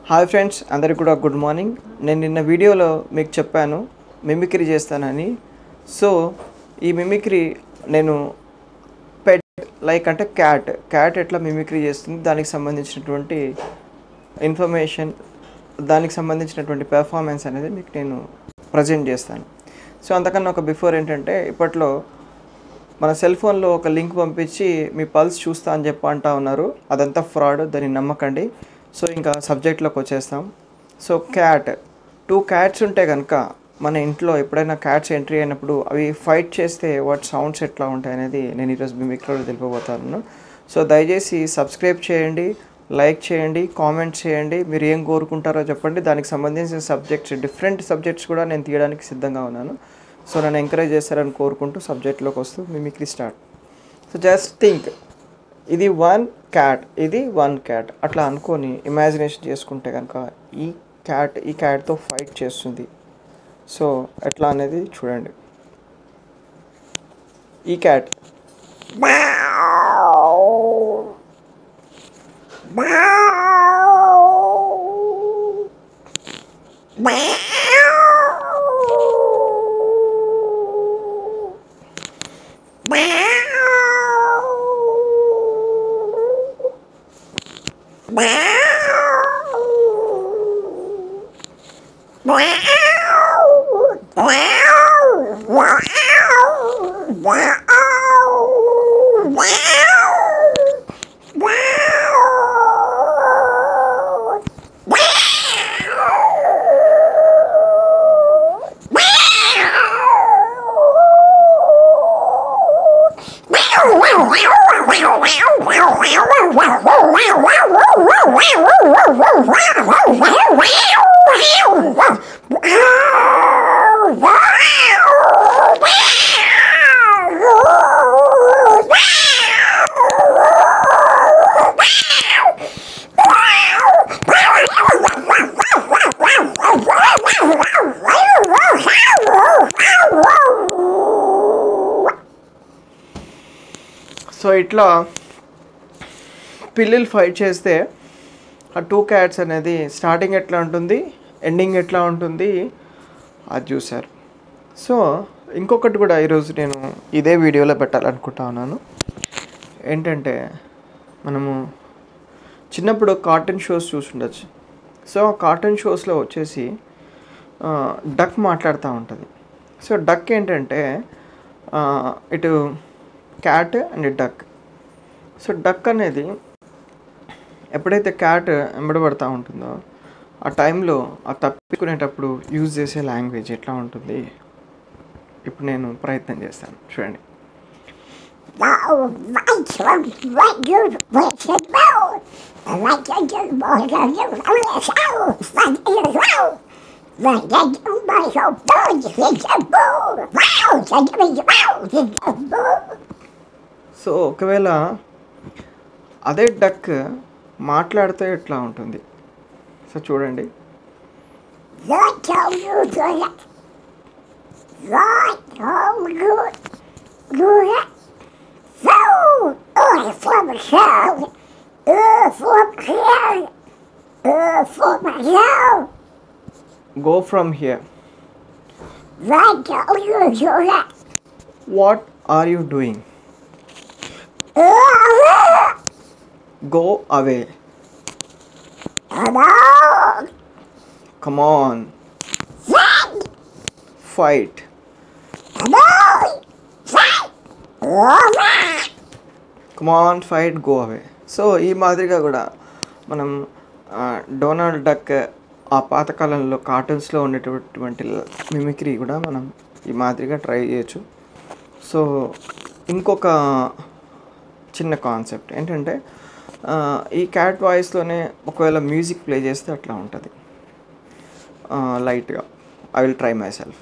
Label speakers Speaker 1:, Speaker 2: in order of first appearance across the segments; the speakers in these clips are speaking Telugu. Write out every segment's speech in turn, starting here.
Speaker 1: హాయ్ ఫ్రెండ్స్ అందరికి కూడా గుడ్ మార్నింగ్ నేను నిన్న వీడియోలో మీకు చెప్పాను మిమిక్రీ చేస్తానని సో ఈ మిమిక్రీ నేను పెట్ లైక్ అంటే క్యాట్ క్యాట్ ఎట్లా మిమిక్రీ చేస్తుంది దానికి సంబంధించినటువంటి ఇన్ఫర్మేషన్ దానికి సంబంధించినటువంటి పెర్ఫార్మెన్స్ అనేది మీకు నేను ప్రజెంట్ చేస్తాను సో అంతకన్నా ఒక బిఫోర్ ఏంటంటే ఇప్పట్లో మన సెల్ ఫోన్లో ఒక లింక్ పంపించి మీ పల్స్ చూస్తా అని చెప్పి అంటా ఉన్నారు అదంతా ఫ్రాడ్ దాన్ని నమ్మకండి సో ఇంకా సబ్జెక్ట్లోకి వచ్చేస్తాం సో క్యాట్ టూ క్యాట్స్ ఉంటే కనుక మన ఇంట్లో ఎప్పుడైనా క్యాట్స్ ఎంట్రీ అయినప్పుడు అవి ఫైట్ చేస్తే వాటి సౌండ్స్ ఎట్లా ఉంటాయి అనేది నేను ఈరోజు మీ మిక్లో తెలుపబోతాను సో దయచేసి సబ్స్క్రైబ్ చేయండి లైక్ చేయండి కామెంట్ చేయండి మీరు ఏం కోరుకుంటారో చెప్పండి దానికి సంబంధించిన సబ్జెక్ట్స్ డిఫరెంట్ సబ్జెక్ట్స్ కూడా నేను తీయడానికి సిద్ధంగా ఉన్నాను సో నన్ను ఎంకరేజ్ చేస్తారని కోరుకుంటూ సబ్జెక్ట్లోకి వస్తూ mimicry start so just think ఇది వన్ క్యాట్ ఇది వన్ క్యాట్ అట్లా అనుకొని ఇమాజినేషన్ చేసుకుంటే కనుక ఈ క్యాట్ ఈ క్యాట్తో ఫైట్ చేస్తుంది సో ఎట్లా అనేది చూడండి ఈ క్యాట్ సో ఇట్లా పిల్లలు ఫైట్ చేస్తే ఆ టూ క్యాట్స్ అనేది స్టార్టింగ్ ఎట్లా ఉంటుంది ఎండింగ్ ఎట్లా ఉంటుంది అది చూశారు సో ఇంకొకటి కూడా ఈరోజు నేను ఇదే వీడియోలో పెట్టాలనుకుంటా ఉన్నాను ఏంటంటే మనము చిన్నప్పుడు కార్టూన్ షోస్ చూసుండొచ్చు సో ఆ కార్టూన్ షోస్లో వచ్చేసి డక్ మాట్లాడుతూ ఉంటుంది సో డక్ ఏంటంటే ఆ, ఇటు cat and duck so duck అనేది ఎప్పుడైతే క్యాట్ ఎంబడబడతా ఉంటుందో ఆ టైంలో ఆ తప్పించుకునేటప్పుడు యూజ్ చేసే లాంగ్వేజ్ ఎట్లా ఉంటుంది ఇప్పుడు నేను ప్రయత్నం చేస్తాను చూడండి
Speaker 2: Wow, right from what you wish it well. And like I do more than you know yourself, like you know. Like I do my whole body, it's a boo. Wow, take me wow, it's a boo.
Speaker 1: So ఒకవేళ అదే డక్ మాట్లాడితే ఎట్లా ఉంటుంది సో చూడండి
Speaker 2: What told you to that? What told you to that? So, oh, from show, oh, from here, oh, from show.
Speaker 1: Go from here
Speaker 2: What told you to that?
Speaker 1: What are you doing
Speaker 2: Oh,
Speaker 1: go away
Speaker 2: hello,
Speaker 1: come on
Speaker 2: friend,
Speaker 1: fight
Speaker 2: hello, friend. Oh, man.
Speaker 1: Come on fight go away so ఈ మాదిరిగా కూడా మనం ఆ, డొనాల్డ్ డక్ ఆ పాతకాలంలో కార్టూన్స్లో ఉండేటటువంటి మిమిక్రీ కూడా మనం ఈ మాదిరిగా ట్రై చేయొచ్చు సో ఇంకొక చిన్న కాన్సెప్ట్ ఏంటంటే ఆ, ఈ క్యాట్ వాయిస్లోనే ఒకవేళ మ్యూజిక్ ప్లే చేస్తే అట్లా ఉంటుంది లైట్గా I will try myself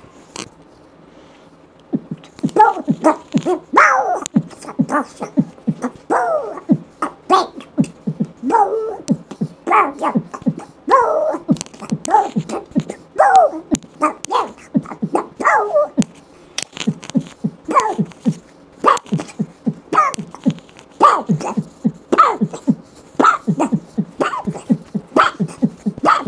Speaker 2: Boo!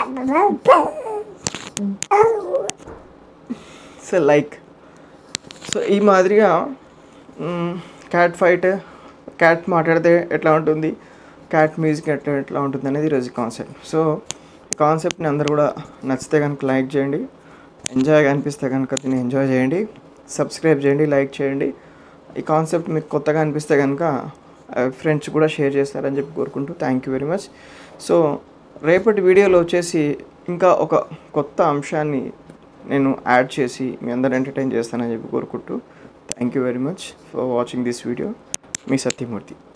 Speaker 1: So like so ఈ మాదిరిగా క్యాట్ ఫైట్ క్యాట్ మాట్లాడితే ఎట్లా ఉంటుంది క్యాట్ మ్యూజిక్ ఎట్లా ఎట్లా ఉంటుంది అనేది ఈరోజు కాన్సెప్ట్ సో కాన్సెప్ట్ని అందరూ కూడా నచ్చితే కనుక లైక్ చేయండి ఎంజాయ్గా అనిపిస్తే కనుక దీన్ని ఎంజాయ్ చేయండి సబ్స్క్రైబ్ చేయండి లైక్ చేయండి ఈ కాన్సెప్ట్ మీకు కొత్తగా అనిపిస్తే కనుక ఫ్రెండ్స్ కూడా షేర్ చేస్తారని చెప్పి కోరుకుంటూ thank you very much so రేపటి వీడియోలో వచ్చేసి ఇంకా ఒక కొత్త అంశాన్ని నేను యాడ్ చేసి మీ అందరు ఎంటర్టైన్ చేస్తానని చెప్పి కోరుకుంటూ thank you very much for watching this video మీ సత్యమూర్తి